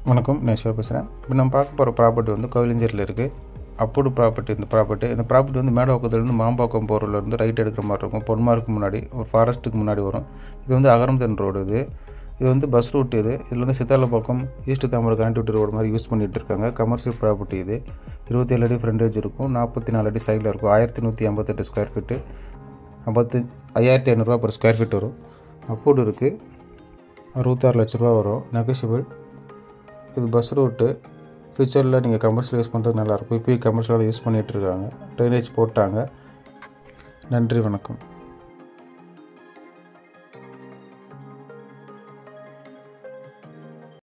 வணக்கம் நான் சிவா பேசுகிறேன் இப்போ நம்ம பார்க்க போகிற ப்ராப்பர்ட்டி வந்து கோவிலஞ்சேரியில் இருக்குது அப்போடு ப்ராப்பர்ட்டி இந்த ப்ராப்பர்ட்டி இந்த ப்ராப்பர்ட்டி வந்து மேடவாக்கத்துலேருந்து மாம்பாக்கம் போகிறதுலேருந்து ரைட் எடுக்கிற மாதிரி இருக்கும் பொன்மார்க்கு முன்னாடி ஒரு ஃபாரஸ்ட்டுக்கு முன்னாடி வரும் இது வந்து அகரம்தன் ரோடு இது இது வந்து பஸ் ரூட் இது இதில் வந்து சித்தாலப்பாக்கம் ஈஸ்ட் தாமரை கனெக்டிவிட்டி ரோடு மாதிரி யூஸ் பண்ணிகிட்டு இருக்காங்க கமர்ஷியல் ப்ராப்பர்ட்டி இது இருபத்தேழு அடி ஃப்ரண்டேஜ் இருக்கும் நாற்பத்தி நாலு அடி சைடில் இருக்கும் ஆயிரத்தி நூற்றி ஐம்பத்தெட்டு ஸ்கொயர் ஃபீட்டு ஐம்பத்து ஐயாயிரத்தி ஐநூறுரூவா பர் ஸ்கொயர் ஃபீட் வரும் அப்போடு இருக்குது அறுபத்தாறு லட்ச ரூபா வரும் நெகோஷியபிள் இது பஸ் ரூட்டு ஃபியூச்சரில் நீங்கள் கமர்ஷியல் யூஸ் பண்ணுறது நல்லாயிருக்கும் இப்போயும் கமர்ஷியலாக யூஸ் பண்ணிகிட்டு இருக்காங்க ட்ரைனேஜ் போட்டாங்க நன்றி வணக்கம்